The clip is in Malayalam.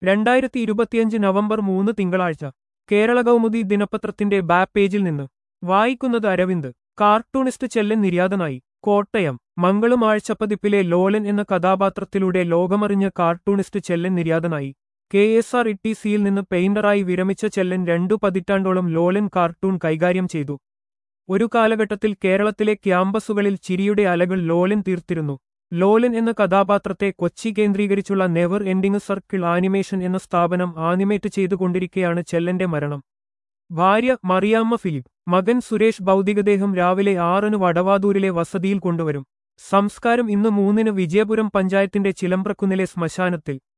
രണ്ടായിരത്തി ഇരുപത്തിയഞ്ച് നവംബർ മൂന്ന് തിങ്കളാഴ്ച കേരള കൗമുദി ദിനപത്രത്തിന്റെ ബാക്ക് പേജിൽ നിന്ന് വായിക്കുന്നത് അരവിന്ദ് കാർട്ടൂണിസ്റ്റ് ചെല്ലൻ നിര്യാതനായി കോട്ടയം മംഗളം ആഴ്ചപ്പതിപ്പിലെ ലോലൻ എന്ന കഥാപാത്രത്തിലൂടെ ലോകമറിഞ്ഞ കാർട്ടൂണിസ്റ്റ് ചെല്ലൻ നിര്യാതനായി കെ എസ് ആർ ഇട്ടിസിയിൽ നിന്ന് പെയിന്ററായി വിരമിച്ച ചെല്ലൻ രണ്ടു പതിറ്റാണ്ടോളം ലോലൻ കാർട്ടൂൺ കൈകാര്യം ചെയ്തു ഒരു കാലഘട്ടത്തിൽ കേരളത്തിലെ ക്യാമ്പസുകളിൽ ചിരിയുടെ അലകൾ ലോലൻ തീർത്തിരുന്നു ലോലൻ എന്ന കഥാപാത്രത്തെ കൊച്ചി കേന്ദ്രീകരിച്ചുള്ള നെവർ എൻഡിങ് സർക്കിൾ ആനിമേഷൻ എന്ന സ്ഥാപനം ആനിമേറ്റ് ചെയ്തുകൊണ്ടിരിക്കെയാണ് ചെല്ലന്റെ മരണം ഭാര്യ മറിയാമ്മ ഫിലിപ്പ് മകൻ സുരേഷ് ഭൗതികദേഹം രാവിലെ ആറിന് വടവാതൂരിലെ വസതിയിൽ കൊണ്ടുവരും സംസ്കാരം ഇന്ന് മൂന്നിന് വിജയപുരം പഞ്ചായത്തിന്റെ ചിലമ്പ്രക്കുന്നിലെ ശ്മശാനത്തിൽ